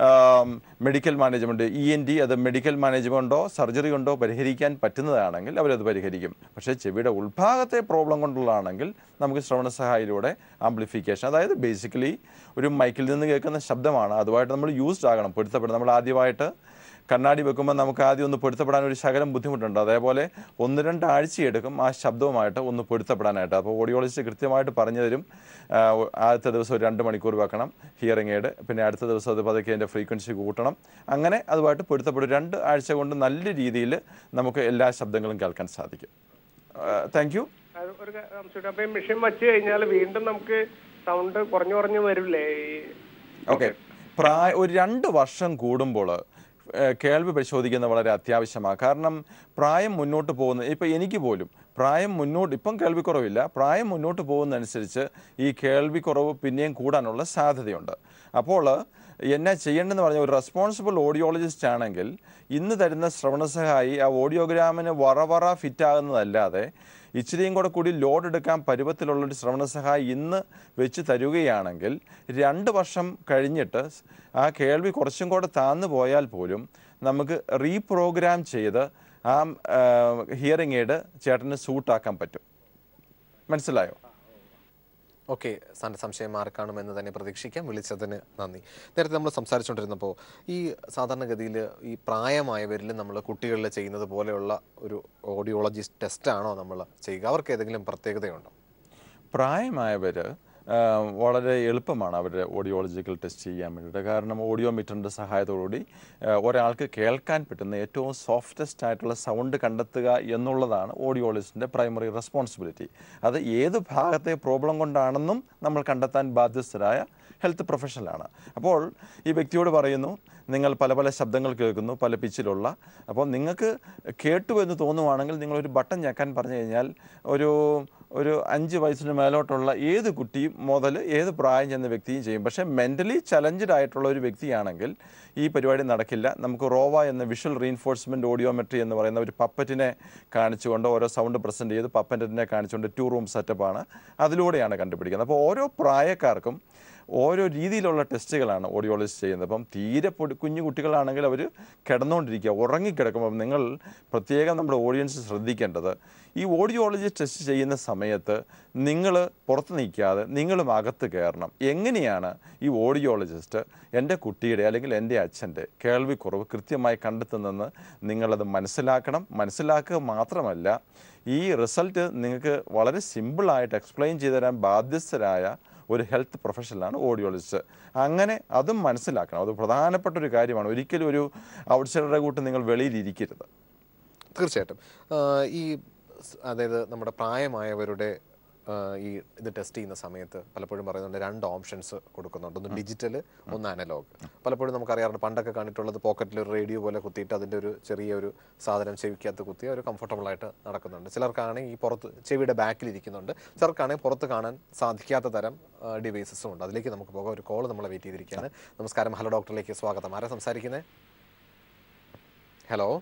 medical management E N D അത് മെഡിക്കൽ മാനേജ്മെൻറ്റോ സർജറി കൊണ്ടോ പരിഹരിക്കാൻ പറ്റുന്നതാണെങ്കിൽ അവരത് പരിഹരിക്കും പക്ഷേ ചെവിയുടെ ഉൾഭാഗത്തെ പ്രോബ്ലം കൊണ്ടുള്ളതാണെങ്കിൽ നമുക്ക് ശ്രവണ സഹായിലൂടെ ആംപ്ലിഫിക്കേഷൻ അതായത് ബേസിക്കലി ഒരു മൈക്കിൽ നിന്ന് കേൾക്കുന്ന ശബ്ദമാണ് അതുമായിട്ട് നമ്മൾ യൂസ്ഡ് ആകണം പൊരുത്തപ്പെടണം നമ്മൾ ആദ്യമായിട്ട് കണ്ണാടി വെക്കുമ്പോൾ നമുക്ക് ആദ്യം ഒന്ന് പൊരുത്തപ്പെടാൻ ഒരു ശകലം ബുദ്ധിമുട്ടുണ്ട് അതേപോലെ ഒന്ന് രണ്ട് ആഴ്ചയെടുക്കും ആ ശബ്ദവുമായിട്ട് ഒന്ന് പൊരുത്തപ്പെടാനായിട്ട് അപ്പോൾ ഓഡിയോളജിസ്റ്റ് കൃത്യമായിട്ട് പറഞ്ഞു തരും ആ, ആദ്യത്തെ ദിവസം ഒരു രണ്ട് മണിക്കൂർ വെക്കണം ഹിയറിംഗ് എയ്ഡ് പിന്നെ അടുത്ത ദിവസം അത് പതുക്കെ അതിൻ്റെ ഫ്രീക്വൻസി കൂട്ടണം അങ്ങനെ അതുമായിട്ട് പൊരുത്തപ്പെടും രണ്ട് ആഴ്ച കൊണ്ട് നല്ല രീതിയിൽ നമുക്ക് എല്ലാ ശബ്ദങ്ങളും കേൾക്കാൻ സാധിക്കും താങ്ക് യു അത് ഒരു ക- സംശയം അപ്പൊ ഈ മെഷീൻ വെച്ച് കഴിഞ്ഞാൽ വീണ്ടും നമുക്ക് സൗണ്ട് കുറഞ്ഞു കുറഞ്ഞു വരില്ലേ ഈ ഓക്കെ പ്രായ ഒരു രണ്ട് വർഷം കൂടുമ്പോൾ ഏഹ്, കേൾവി പരിശോധിക്കുന്നത് വളരെ അത്യാവശ്യമാണ് കാരണം പ്രായം മുന്നോട്ട് പോകുന്ന ഇപ്പം എനിക്ക് പോലും പ്രായം മുന്നോട്ട് ഇപ്പം കേൾവിക്കുറവില്ല പ്രായം മുന്നോട്ട് പോകുന്നതനുസരിച്ച് ഈ കേൾവിക്കുറവ് പിന്നെയും കൂടാനുള്ള സാധ്യതയുണ്ട് അപ്പോൾ എന്നാ ചെയ്യേണ്ടതെന്ന് പറഞ്ഞാൽ ഒരു റെസ്പോൺസിബിൾ ഓഡിയോളജിസ്റ്റ് ആണെങ്കിൽ ഇന്ന് തരുന്ന ശ്രവണ സഹായി ആ ഓഡിയോഗ്രാമിന് വറ വറ ഫിറ്റ് ആകുന്നതല്ലാതെ ഇച്ചിരിയും കൂടെ കൂടി ലോഡ് എടുക്കാൻ പരുവത്തിലുള്ളൊരു ശ്രവണ സഹായി ഇന്ന് വെച്ച് തരുകയാണെങ്കിൽ രണ്ട് വർഷം കഴിഞ്ഞിട്ട് ആ കേൾവി കുറച്ചും കൂടെ താന്നു പോയാൽ പോലും നമുക്ക് റീപ്രോഗ്രാം ചെയ്ത് ആ ഹിയറിംഗ് എയ്ഡ് ചേട്ടന് സൂട്ടാക്കാൻ പറ്റും മനസ്സിലായോ ഓക്കെ സാറിൻ്റെ സംശയം മാറിക്കാണുമെന്ന് തന്നെ പ്രതീക്ഷിക്കാം വിളിച്ചതിന് നന്ദി നേരത്തെ നമ്മൾ സംസാരിച്ചുകൊണ്ടിരുന്നപ്പോൾ ഈ സാധാരണഗതിയിൽ ഈ പ്രായമായവരിൽ നമ്മൾ കുട്ടികളിൽ ചെയ്യുന്നത് പോലെയുള്ള ഒരു ഓഡിയോളജിസ്റ്റ് ടെസ്റ്റാണോ നമ്മൾ ചെയ്യുക അവർക്ക് ഏതെങ്കിലും പ്രത്യേകതയുണ്ടോ പ്രായമായവർ വളരെ എളുപ്പമാണ് അവരുടെ ഓഡിയോളജിക്കൽ ടെസ്റ്റ് ചെയ്യാൻ വേണ്ടിയിട്ട് കാരണം ഓഡിയോമീറ്ററിൻ്റെ സഹായത്തോടുകൂടി ആ, ഒരാൾക്ക് കേൾക്കാൻ പറ്റുന്ന ഏറ്റവും സോഫ്റ്റസ്റ്റ് ആയിട്ടുള്ള സൗണ്ട് കണ്ടെത്തുക എന്നുള്ളതാണ് ഓഡിയോളജിസ്റ്റിൻ്റെ പ്രൈമറി റെസ്പോൺസിബിലിറ്റി അത് ഏത് ഭാഗത്തെ പ്രോബ്ലം കൊണ്ടാണെന്നും നമ്മൾ കണ്ടെത്താൻ ബാധ്യസ്ഥരായ ഹെൽത്ത് പ്രൊഫഷണലാണ് അപ്പോൾ ഈ വ്യക്തിയോട് പറയുന്നു നിങ്ങൾ പല പല ശബ്ദങ്ങൾ കേൾക്കുന്നു പല പിച്ചിലുള്ള അപ്പോൾ നിങ്ങൾക്ക് കേട്ടു എന്ന് തോന്നുവാണെങ്കിൽ നിങ്ങളൊരു ബട്ടൺ ഞെക്കാൻ പറഞ്ഞു കഴിഞ്ഞാൽ ഒരു ഒരു അഞ്ച് വയസ്സിന് മേലോട്ടുള്ള ഏത് കുട്ടിയും മുതൽ ഏത് പ്രായം ചെന്ന വ്യക്തിയും ചെയ്യും പക്ഷേ മെൻ്റലി ചലഞ്ചഡ് ആയിട്ടുള്ള ഒരു വ്യക്തിയാണെങ്കിൽ ഈ പരിപാടി നടക്കില്ല നമുക്ക് റോവ എന്ന വിഷ്വൽ റീൻഫോഴ്സ്മെൻറ്റ് ഓഡിയോമെട്രി എന്ന് പറയുന്ന ഒരു പപ്പറ്റിനെ കാണിച്ചുകൊണ്ട് ഓരോ സൗണ്ട് പ്രസൻറ്റ് ചെയ്ത് പപ്പറ്റിനെ കാണിച്ചുകൊണ്ട് ടു റൂം സെറ്റപ്പാണ് അതിലൂടെയാണ് കണ്ടുപിടിക്കുന്നത് അപ്പോൾ ഓരോ പ്രായക്കാർക്കും ഓരോ രീതിയിലുള്ള ടെസ്റ്റുകളാണ് ഓഡിയോളജിസ്റ്റ് ചെയ്യുന്നത് അപ്പം തീരെ പൊടി കുഞ്ഞു കുട്ടികളാണെങ്കിൽ അവർ കിടന്നുകൊണ്ടിരിക്കുക ഉറങ്ങിക്കിടക്കുമ്പോൾ നിങ്ങൾ പ്രത്യേകം നമ്മുടെ ഓഡിയൻസ് ശ്രദ്ധിക്കേണ്ടത് ഈ ഓഡിയോളജി ടെസ്റ്റ് ചെയ്യുന്ന സമയത്ത് നിങ്ങൾ പുറത്ത് നിൽക്കാതെ നിങ്ങളും അകത്ത് കയറണം എങ്ങനെയാണ് ഈ ഓഡിയോളജിസ്റ്റ് എൻ്റെ കുട്ടിയുടെ അല്ലെങ്കിൽ എൻ്റെ അച്ഛൻ്റെ കേൾവിക്കുറവ് കൃത്യമായി കണ്ടെത്തുന്നതെന്ന് നിങ്ങളത് മനസ്സിലാക്കണം മനസ്സിലാക്കുക മാത്രമല്ല ഈ റിസൾട്ട് നിങ്ങൾക്ക് വളരെ സിമ്പിളായിട്ട് എക്സ്പ്ലെയിൻ ചെയ്തു തരാൻ ബാധ്യസ്ഥരായ ഒരു ഹെൽത്ത് പ്രൊഫഷണലാണ് ഓഡിയോളജിസ്റ്റ് അങ്ങനെ അതും മനസ്സിലാക്കണം അത് പ്രധാനപ്പെട്ട ഒരു കാര്യമാണ് ഒരിക്കലും ഒരു ഔട്ട്സൈഡറുടെ കൂട്ട് നിങ്ങൾ വെളിയിലിരിക്കരുത് തീർച്ചയായിട്ടും ആ, ഈ സ് അതായത് നമ്മുടെ പ്രായമായവരുടെ ആ, ഈ ഇത് ടെസ്റ്റ് ചെയ്യുന്ന സമയത്ത് പലപ്പോഴും പറയുന്നുണ്ട് രണ്ട് ഓപ്ഷൻസ് കൊടുക്കുന്നുണ്ട് ഒന്ന് ഡിജിറ്റൽ ഒന്ന് അനലോഗ് പലപ്പോഴും നമുക്കറിയാറുണ്ട് പണ്ടൊക്കെ കണ്ടിട്ടുള്ളത് പോക്കറ്റിൽ ഒരു റേഡിയോ പോലെ കുത്തിയിട്ട് അതിൻ്റെ ഒരു ചെറിയൊരു സാധനം ചെവിക്കകത്ത് കുത്തി ഒരു കംഫർട്ടബിൾ ആയിട്ട് നടക്കുന്നുണ്ട് ചിലർക്കാണെങ്കിൽ ഈ പുറത്ത് ചെവിയുടെ ബാക്കിൽ ഇരിക്കുന്നുണ്ട് ചിലർക്കാണെങ്കിൽ പുറത്ത് കാണാൻ സാധിക്കാത്ത തരം ഡിവൈസസും ഉണ്ട് അതിലേക്ക് നമുക്ക് പോകാം ഒരു കോൾ നമ്മളെ വെയിറ്റ് ചെയ്തിരിക്കുകയാണ് നമസ്കാരം ഹലോ ഡോക്ടറിലേക്ക് സ്വാഗതം ആരാ സംസാരിക്കുന്നത് ഹലോ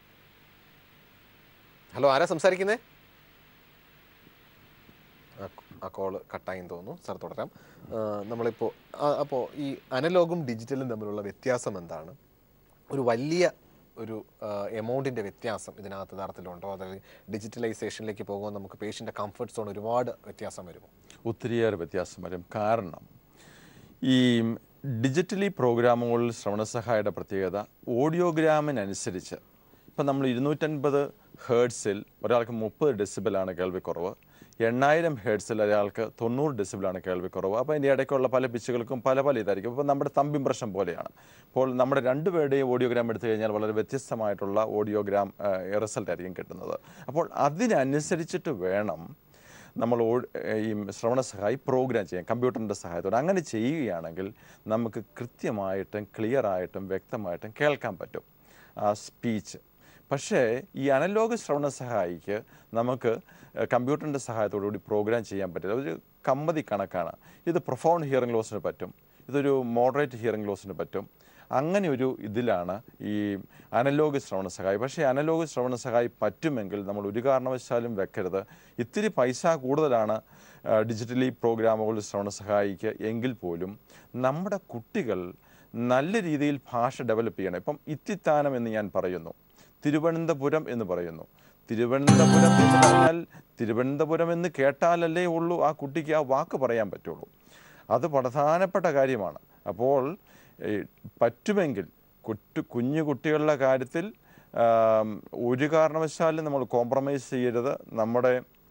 ഹലോ ആരാ സംസാരിക്കുന്നേ ആ കോള് കട്ടായെന്ന് തോന്നുന്നു സാർ തുടരാം ആ, നമ്മളിപ്പോൾ അപ്പോൾ ഈ അനലോഗും ഡിജിറ്റലും തമ്മിലുള്ള വ്യത്യാസം എന്താണ് ഒരു വലിയ ഒരു എമൗണ്ടിൻ്റെ വ്യത്യാസം ഇതിനകത്ത് യഥാർത്ഥത്തിലുണ്ടോ അതായത് ഡിജിറ്റലൈസേഷനിലേക്ക് പോകുമ്പോൾ നമുക്ക് പേഷ്യൻ്റെ കംഫർട്ട് സോൺ ഒരുപാട് വ്യത്യാസം വരുമോ ഒത്തിരിയേറെ വ്യത്യാസം വരും കാരണം ഈ ഡിജിറ്റലി പ്രോഗ്രാമുകളിൽ ശ്രവണസഹായയുടെ പ്രത്യേകത ഓഡിയോഗ്രാമിനനുസരിച്ച് ഇപ്പം നമ്മൾ ഇരുന്നൂറ്റൻപത് ഹേർട്സിൽ ഒരാൾക്ക് മുപ്പത് ഡെസിബിളാണ് കേൾവിക്കുറവ് എണ്ണായിരം ഹേർട്സിൽ ഒരാൾക്ക് തൊണ്ണൂറ് ഡെസിബിളാണ് കേൾവിക്കുറവ് അപ്പോൾ അതിൻ്റെ ഇടയ്ക്കുള്ള പല പിച്ചുകൾക്കും പല പല ഇതായിരിക്കും ഇപ്പോൾ നമ്മുടെ തമ്പ് ഇംപ്രഷൻ പോലെയാണ് അപ്പോൾ നമ്മുടെ രണ്ടുപേരുടെയും ഓഡിയോഗ്രാം എടുത്തു കഴിഞ്ഞാൽ വളരെ വ്യത്യസ്തമായിട്ടുള്ള ഓഡിയോഗ്രാം റിസൾട്ട് ആയിരിക്കും കിട്ടുന്നത് അപ്പോൾ അതിനനുസരിച്ചിട്ട് വേണം നമ്മൾ ഓ- ഈ ശ്രവണ സഹായി പ്രോഗ്രാം ചെയ്യാം കമ്പ്യൂട്ടറിൻ്റെ സഹായത്തോടെ അങ്ങനെ ചെയ്യുകയാണെങ്കിൽ നമുക്ക് കൃത്യമായിട്ടും ക്ലിയർ ആയിട്ടും വ്യക്തമായിട്ടും കേൾക്കാൻ പറ്റും ആ സ്പീച്ച് പക്ഷേ ഈ അനലോഗ് ശ്രവണ സഹായിക്ക് നമുക്ക് കമ്പ്യൂട്ടറിൻ്റെ സഹായത്തോടുകൂടി പ്രോഗ്രാം ചെയ്യാൻ പറ്റില്ല ഒരു കമ്പതി കണക്കാണ് ഇത് പ്രൊഫൗണ്ട് ഹിയറിംഗ് ലോസിന് പറ്റും ഇതൊരു മോഡറേറ്റ് ഹിയറിംഗ് ലോസിന് പറ്റും അങ്ങനെ ഒരു ഇതിലാണ് ഈ അനലോഗ് ശ്രവണ സഹായി പക്ഷേ അനലോഗ് ശ്രവണ സഹായി പറ്റുമെങ്കിൽ നമ്മൾ ഒരു കാരണവശാലും വെക്കരുത് ഇത്തിരി പൈസ കൂടുതലാണ് ആ, ഡിജിറ്റലി പ്രോഗ്രാമുകൾ ശ്രവണ സഹായിക്ക് എങ്കിൽ പോലും നമ്മുടെ കുട്ടികൾ നല്ല രീതിയിൽ ഭാഷ ഡെവലപ്പ് ചെയ്യണം ഇപ്പം ഇത്തിത്താനം എന്ന് ഞാൻ പറയുന്നു തിരുവനന്തപുരം എന്ന് പറയുന്നു തിരുവനന്തപുരം എന്ന് പറഞ്ഞാൽ തിരുവനന്തപുരം എന്ന് കേട്ടാലല്ലേ ഉള്ളൂ ആ കുട്ടിക്ക് ആ വാക്ക് പറയാൻ പറ്റുള്ളൂ അത് പ്രധാനപ്പെട്ട കാര്യമാണ് അപ്പോൾ ഈ പറ്റുമെങ്കിൽ കുട്ടി കുഞ്ഞു കുട്ടികളുടെ കാര്യത്തിൽ ആം, ഒരു കാരണവശാലും നമ്മൾ കോംപ്രമൈസ് ചെയ്യരുത് നമ്മുടെ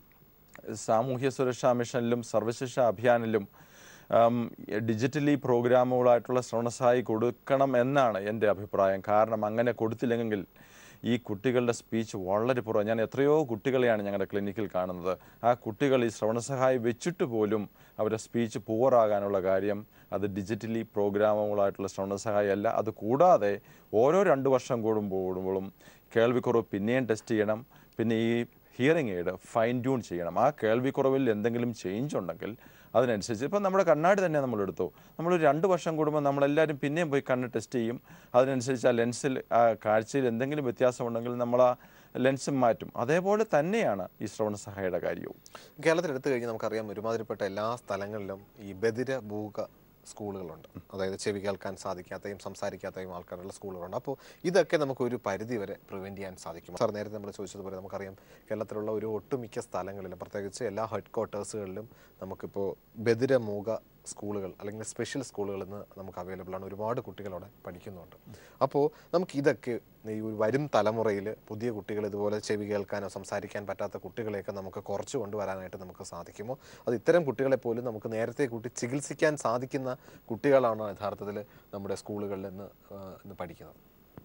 സാമൂഹ്യ സുരക്ഷാ മിഷനിലും സർവശിക്ഷ അഭിയാനിലും ആം, ഡിജിറ്റലി പ്രോഗ്രാമുകളായിട്ടുള്ള ശ്രവണസഹായി കൊടുക്കണം എന്നാണ് എൻ്റെ അഭിപ്രായം കാരണം അങ്ങനെ കൊടുത്തില്ലെങ്കിൽ ഈ കുട്ടികളുടെ സ്പീച്ച് വളരെ കുറവ് ഞാൻ എത്രയോ കുട്ടികളെയാണ് ഞങ്ങളുടെ ക്ലിനിക്കിൽ കാണുന്നത് ആ കുട്ടികൾ ഈ ശ്രവണസഹായി വെച്ചിട്ട് പോലും അവരുടെ സ്പീച്ച് പൂവറാകാനുള്ള കാര്യം അത് ഡിജിറ്റലി പ്രോഗ്രാമുകളായിട്ടുള്ള ശ്രവണസഹായി അല്ല അത് കൂടാതെ ഓരോ രണ്ട് വർഷം കൂടുമ്പോഴും കേൾവിക്കുറവ് പിന്നെയും ടെസ്റ്റ് ചെയ്യണം പിന്നെ ഈ ഹിയറിംഗ് എയ്ഡ് ഫൈൻ ട്യൂൺ ചെയ്യണം ആ കേൾവിക്കുറവിൽ എന്തെങ്കിലും ചേഞ്ച് ഉണ്ടെങ്കിൽ അതിനനുസരിച്ച് ഇപ്പം നമ്മുടെ കണ്ണാടി തന്നെ നമ്മൾ എടുത്തു നമ്മൾ ഒരു രണ്ട് വർഷം കൂടുമ്പോൾ നമ്മളെല്ലാവരും പിന്നെയും പോയി കണ്ണ് ടെസ്റ്റ് ചെയ്യും അതിനനുസരിച്ച് ആ ലെൻസിൽ ആ കാഴ്ചയിൽ എന്തെങ്കിലും വ്യത്യാസമുണ്ടെങ്കിൽ നമ്മൾ ആ ലെൻസും മാറ്റും അതേപോലെ തന്നെയാണ് ഈ ശ്രവണ സഹായിയുടെ കാര്യവും കേരളത്തിൽ എടുത്തു കഴിഞ്ഞാൽ നമുക്കറിയാം ഒരുമാതിരിപ്പെട്ട എല്ലാ സ്ഥലങ്ങളിലും ഈ ബദിര ഭൂക സ്കൂളുകളുണ്ട് അതായത് ചെവി കേൾക്കാൻ സാധിക്കാത്തയും സംസാരിക്കാത്തയും ആൾക്കാരുള്ള സ്കൂളുകളുണ്ട് അപ്പോൾ ഇതൊക്കെ നമുക്ക് ഒരു പരിധി വരെ പ്രിവെൻറ്റ് ചെയ്യാൻ സാധിക്കും സാർ നേരത്തെ നമ്മൾ ചോദിച്ചതുപോലെ നമുക്കറിയാം കേരളത്തിലുള്ള ഒരു ഒട്ടുമിക്ക സ്ഥലങ്ങളിലും പ്രത്യേകിച്ച് എല്ലാ ഹെഡ് ക്വാർട്ടേഴ്സുകളിലും നമുക്കിപ്പോൾ ബദിര മൂക സ്കൂളുകൾ അല്ലെങ്കിൽ സ്പെഷ്യൽ സ്കൂളുകൾ ഇന്ന് നമുക്ക് അവൈലബിൾ ആണ് ഒരുപാട് കുട്ടികൾ അവിടെ പഠിക്കുന്നുണ്ട് അപ്പോൾ നമുക്ക് ഇതൊക്കെ ഈ ഒരു വരും തലമുറയിൽ പുതിയ കുട്ടികൾ ഇതുപോലെ ചെവി കേൾക്കാനോ സംസാരിക്കാൻ പറ്റാത്ത കുട്ടികളെയൊക്കെ നമുക്ക് കുറച്ച് കൊണ്ടുവരാനായിട്ട് നമുക്ക് സാധിക്കുമോ അത് ഇത്തരം കുട്ടികളെ പോലും നമുക്ക് നേരത്തെ കൂട്ടി ചികിത്സിക്കാൻ സാധിക്കുന്ന കുട്ടികളാണ് യഥാർത്ഥത്തിൽ നമ്മുടെ സ്കൂളുകളിൽ ഇന്ന് ആ, ഇന്ന് പഠിക്കുന്നത്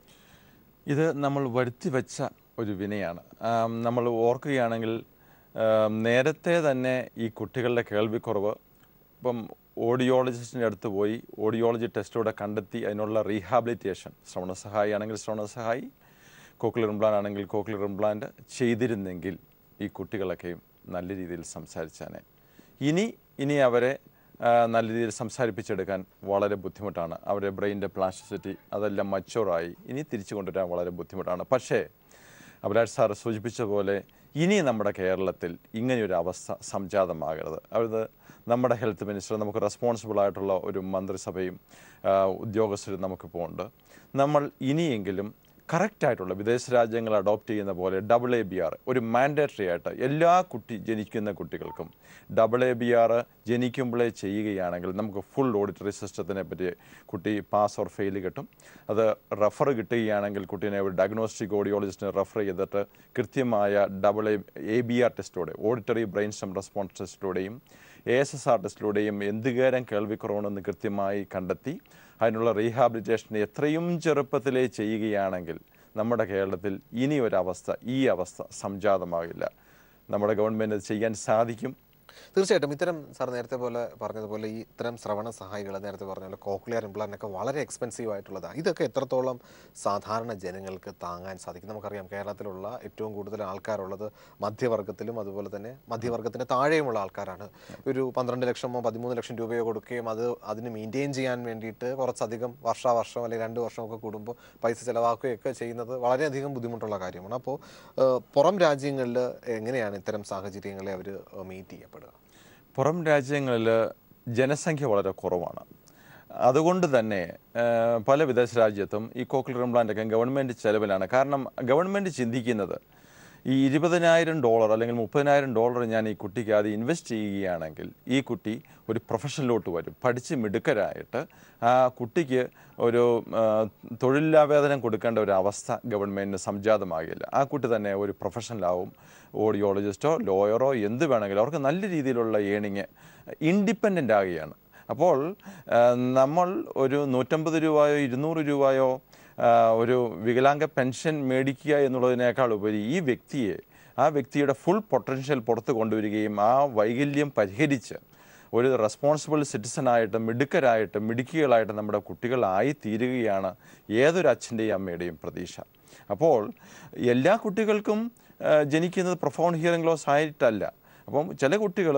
ഇത് നമ്മൾ വരുത്തി വെച്ച ഒരു വിനയാണ് ആം, നമ്മൾ ഓർക്കുകയാണെങ്കിൽ ആം, നേരത്തെ തന്നെ ഈ കുട്ടികളുടെ കേൾവിക്കുറവ് ഇപ്പം ഓഡിയോളജിസ്റ്റിൻ്റെ അടുത്ത് പോയി ഓഡിയോളജി ടെസ്റ്റോടെ കണ്ടെത്തി അതിനുള്ള റീഹാബിലിറ്റേഷൻ ശ്രവണ സഹായി ആണെങ്കിൽ ശ്രവണ സഹായി കോക്ലിയർ ഇംപ്ലാന്റ് ആണെങ്കിൽ കോക്ലിയർ ഇംപ്ലാന്റ് ചെയ്തിരുന്നെങ്കിൽ ഈ കുട്ടികളൊക്കെയും നല്ല രീതിയിൽ സംസാരിച്ചാനെ ഇനി ഇനി അവരെ ആ, നല്ല രീതിയിൽ സംസാരിപ്പിച്ചെടുക്കാൻ വളരെ ബുദ്ധിമുട്ടാണ് അവരുടെ ബ്രെയിനിൻ്റെ പ്ലാസ്റ്റിസിറ്റി അതെല്ലാം മച്ചുറായി ഇനി തിരിച്ചു കൊണ്ടുവരാൻ വളരെ ബുദ്ധിമുട്ടാണ് പക്ഷേ അഭിലാഷ് സാർ സൂചിപ്പിച്ച പോലെ ഇനി നമ്മുടെ കേരളത്തിൽ ഇങ്ങനെയൊരു അവസ്ഥ സംജാതമാകരുത് അത് നമ്മുടെ ഹെൽത്ത് മിനിസ്റ്റർ നമുക്ക് റെസ്പോൺസിബിൾ ആയിട്ടുള്ള ഒരു മന്ത്രിസഭയും ആ, ഉദ്യോഗസ്ഥരും നമുക്കിപ്പോൾ ഉണ്ട് നമ്മൾ ഇനിയെങ്കിലും കറക്റ്റായിട്ടുള്ള വിദേശ രാജ്യങ്ങൾ അഡോപ്റ്റ് ചെയ്യുന്ന പോലെ ഡബിൾ എ ബി ആർ ഒരു മാൻഡേറ്ററി ആയിട്ട് എല്ലാ കുട്ടി ജനിക്കുന്ന കുട്ടികൾക്കും ഡബിൾ എ ബി ആർ ജനിക്കുമ്പോഴേ ചെയ്യുകയാണെങ്കിൽ നമുക്ക് ഫുൾ ഓഡിറ്ററി സിസ്റ്റത്തിനെ പറ്റി കുട്ടി പാസ് ഓർ ഫെയിൽ കിട്ടും അത് റെഫർ കിട്ടുകയാണെങ്കിൽ കുട്ടീനെ ഒരു ഡയഗ്നോസ്റ്റിക് ഓഡിയോളജിസ്റ്റിനെ റെഫർ ചെയ്തിട്ട് കൃത്യമായ double A A B R ടെസ്റ്റോടെ ഓഡിറ്ററി ബ്രെയിൻ സ്റ്റം റെസ്പോൺസ് ടെസ്റ്റിലൂടെയും എ എസ് എസ് ആർ ടെസ്റ്റിലൂടെയും എന്തുകേരം കേൾവിക്കുറവണെന്ന് കൃത്യമായി കണ്ടെത്തി അതിനുള്ള റീഹാബിലിറ്റേഷൻ എത്രയും ചെറുപ്പത്തിലേ ചെയ്യുകയാണെങ്കിൽ നമ്മുടെ കേരളത്തിൽ ഇനി ഒരവസ്ഥ ഈ അവസ്ഥ സംജാതമാകില്ല നമ്മുടെ ഗവൺമെൻറ് അത് ചെയ്യാൻ സാധിക്കും തീർച്ചയായിട്ടും ഇത്തരം സാർ നേരത്തെ പോലെ പറഞ്ഞതുപോലെ ഈ ഇത്തരം ശ്രവണ സഹായികൾ നേരത്തെ പറഞ്ഞ പോലെ കോക്ലിയർ ഇംപ്ലാന്റ് ഒക്കെ വളരെ എക്സ്പെൻസീവ് ആയിട്ടുള്ളതാണ് ഇതൊക്കെ എത്രത്തോളം സാധാരണ ജനങ്ങൾക്ക് താങ്ങാൻ സാധിക്കും നമുക്കറിയാം കേരളത്തിലുള്ള ഏറ്റവും കൂടുതൽ ആൾക്കാരുള്ളത് മധ്യവർഗത്തിലും അതുപോലെ തന്നെ മധ്യവർഗത്തിന് താഴെയുമുള്ള ആൾക്കാരാണ് ഒരു പന്ത്രണ്ട് ലക്ഷമോ പതിമൂന്ന് ലക്ഷം രൂപയോ കൊടുക്കുകയും അത് അതിന് മെയിൻറ്റെയിൻ ചെയ്യാൻ വേണ്ടിയിട്ട് കുറച്ചധികം വർഷാവർഷം അല്ലെങ്കിൽ രണ്ട് വർഷമൊക്കെ കൂടുമ്പോൾ പൈസ ചിലവാക്കുകയൊക്കെ ചെയ്യുന്നത് വളരെയധികം ബുദ്ധിമുട്ടുള്ള കാര്യമാണ് അപ്പോൾ പുറം രാജ്യങ്ങളിൽ എങ്ങനെയാണ് ഇത്തരം സാഹചര്യങ്ങളെ അവർ മീറ്റ് ചെയ്യപ്പെടുക പുറം രാജ്യങ്ങളിൽ ജനസംഖ്യ വളരെ കുറവാണ് അതുകൊണ്ട് തന്നെ ആ, പല വിദേശ രാജ്യത്തും ഈ കോക്ലിയർ ഇംപ്ലാന്റ് ഒക്കെ ഗവൺമെൻറ് ചെലവിലാണ് കാരണം ഗവൺമെൻറ് ചിന്തിക്കുന്നത് ഈ ഇരുപതിനായിരം ഡോളർ അല്ലെങ്കിൽ മുപ്പതിനായിരം ഡോളർ ഞാൻ ഈ കുട്ടിക്ക് ആദ്യം ഇൻവെസ്റ്റ് ചെയ്യുകയാണെങ്കിൽ ഈ കുട്ടി ഒരു പ്രൊഫഷനിലോട്ട് വരും പഠിച്ച് മിടുക്കരായിട്ട് ആ കുട്ടിക്ക് ഒരു ആ, തൊഴിലാവേതനം കൊടുക്കേണ്ട ഒരു അവസ്ഥ ഗവൺമെൻറ്റിന് സംജാതമാകില്ല ആ കുട്ടി തന്നെ ഒരു പ്രൊഫഷണലാവും ഓഡിയോളജിസ്റ്റോ ലോയറോ എന്ത് വേണമെങ്കിലും അവർക്ക് നല്ല രീതിയിലുള്ള ഏണിങ് ഇൻഡിപെൻഡൻ്റ് ആകുകയാണ് അപ്പോൾ ആ, നമ്മൾ ഒരു നൂറ്റമ്പത് രൂപയോ ഇരുന്നൂറ് രൂപയോ ആ, ഒരു വികലാംഗ പെൻഷൻ മേടിക്കുക എന്നുള്ളതിനേക്കാൾ ഉപരി ഈ വ്യക്തിയെ ആ വ്യക്തിയുടെ ഫുൾ പൊട്ടൻഷ്യൽ പുറത്ത് കൊണ്ടുവരികയും ആ വൈകല്യം പരിഹരിച്ച് ഒരു റെസ്പോൺസിബിൾ സിറ്റിസണായിട്ട് മിടുക്കരായിട്ട് മിടുക്കികളായിട്ട് നമ്മുടെ കുട്ടികളായി തീരുകയാണ് ഏതൊരു അച്ഛൻ്റെയും അമ്മയുടെയും പ്രതീക്ഷ അപ്പോൾ എല്ലാ കുട്ടികൾക്കും ആ, ജനിക്കുന്നത് പ്രൊഫൗണ്ട് ഹിയറിംഗ് ലോസ് ആയിട്ടല്ല അപ്പം ചില കുട്ടികൾ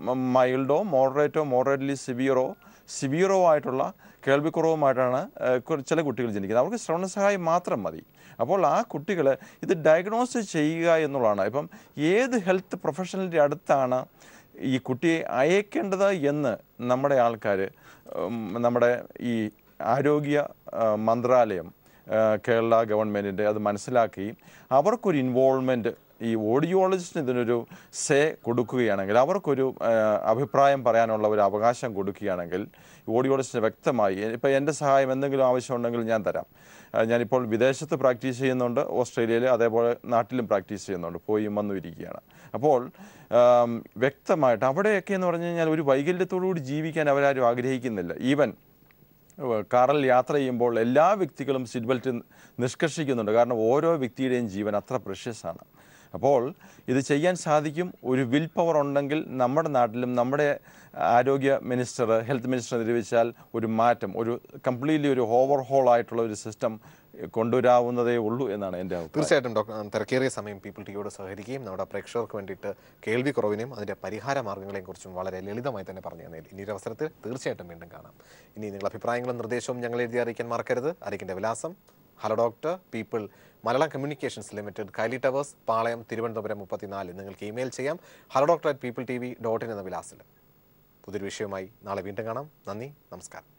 മൈൽഡോ മോഡറേറ്റോ മോഡറേറ്റ്ലി സിവിയറോ സിവിയറോ ആയിട്ടുള്ള കേൾവിക്കുറവുമായിട്ടാണ് ആ, കു- ചില കുട്ടികൾ ജനിക്കുന്നത് അവർക്ക് ശ്രവണ സഹായം മാത്രം മതി അപ്പോൾ ആ കുട്ടികൾ ഇത് ഡയഗ്നോസ് ചെയ്യുക എന്നുള്ളതാണ് ഇപ്പം ഏത് ഹെൽത്ത് പ്രൊഫഷണലിൻ്റെ അടുത്താണ് ഈ കുട്ടിയെ അയക്കേണ്ടത് എന്ന് നമ്മുടെ ആൾക്കാർ നമ്മുടെ ഈ ആരോഗ്യ ആ, മന്ത്രാലയം ആ, കേരള ഗവൺമെൻറ്റിൻ്റെ അത് മനസ്സിലാക്കി അവർക്കൊരു ഇൻവോൾവ്മെൻറ്റ് ഈ ഓഡിയോളജിസ്റ്റിന് ഇതിനൊരു സേ കൊടുക്കുകയാണെങ്കിൽ അവർക്കൊരു ആ, അഭിപ്രായം പറയാനുള്ള ഒരു അവകാശം കൊടുക്കുകയാണെങ്കിൽ ഓഡിയോളജിസ്റ്റിന് വ്യക്തമായി ഇപ്പോൾ എൻ്റെ സഹായം എന്തെങ്കിലും ആവശ്യമുണ്ടെങ്കിൽ ഞാൻ തരാം ആ, ഞാനിപ്പോൾ വിദേശത്ത് പ്രാക്ടീസ് ചെയ്യുന്നുണ്ട് ഓസ്ട്രേലിയയിൽ അതേപോലെ നാട്ടിലും പ്രാക്ടീസ് ചെയ്യുന്നുണ്ട് പോയും വന്നും ഇരിക്കുകയാണ് അപ്പോൾ ആം, വ്യക്തമായിട്ട് അവിടെയൊക്കെ എന്ന് പറഞ്ഞു കഴിഞ്ഞാൽ ഒരു വൈകല്യത്തോടു കൂടി ജീവിക്കാൻ അവരാരും ആഗ്രഹിക്കുന്നില്ല ഈവൻ ഏഹ് കാറിൽ യാത്ര ചെയ്യുമ്പോൾ എല്ലാ വ്യക്തികളും സീറ്റ് ബെൽറ്റ് നിഷ്കർഷിക്കുന്നുണ്ട് കാരണം ഓരോ വ്യക്തിയുടെയും ജീവൻ അത്ര പ്രഷ്യസ് ആണ് അപ്പോൾ ഇത് ചെയ്യാൻ സാധിക്കും ഒരു വിൽ പവർ ഉണ്ടെങ്കിൽ നമ്മുടെ നാട്ടിലും നമ്മുടെ ആരോഗ്യ മിനിസ്റ്റർ ഹെൽത്ത് മിനിസ്റ്റർ നിരൂപിച്ചാൽ ഒരു മാറ്റം ഒരു കംപ്ലീറ്റ്ലി ഒരു ഓവർഹോൾ ആയിട്ടുള്ള ഒരു സിസ്റ്റം കൊണ്ടുവരാവുന്നതേ ഉള്ളൂ എന്നാണ് എൻ്റെ അഭിപ്രായം തീർച്ചയായിട്ടും ഡോക്ടർ തിരക്കേറിയ സമയം പീപ്പിൾ ടിയോട് സഹകരിക്കുകയും നമ്മുടെ പ്രേക്ഷകർക്ക് വേണ്ടിയിട്ട് കേൾവി കുറവിനെയും അതിൻ്റെ പരിഹാര മാർഗ്ഗങ്ങളെയും കുറിച്ചും വളരെ ലളിതമായി തന്നെ പറഞ്ഞു തന്നതിൽ ഇനി ഒരു അവസരത്തിൽ തീർച്ചയായിട്ടും വീണ്ടും കാണാം ഇനി നിങ്ങളുടെ അഭിപ്രായങ്ങളും നിർദ്ദേശവും ഞങ്ങൾ എഴുതി അറിയിക്കാൻ മറക്കരുത് അറിയിക്കേണ്ട വിലാസം hello doctor people Malayalam communications limited Kairali towers Palayam Thiruvananthapuram മുപ്പത്തിനാല് നിങ്ങൾക്ക് ഇമെയിൽ ചെയ്യാം hello doctor at people T V dot in എന്ന വിലാസിൽ പുതിയൊരു വിഷയവുമായി നാളെ വീണ്ടും കാണാം നന്ദി നമസ്കാരം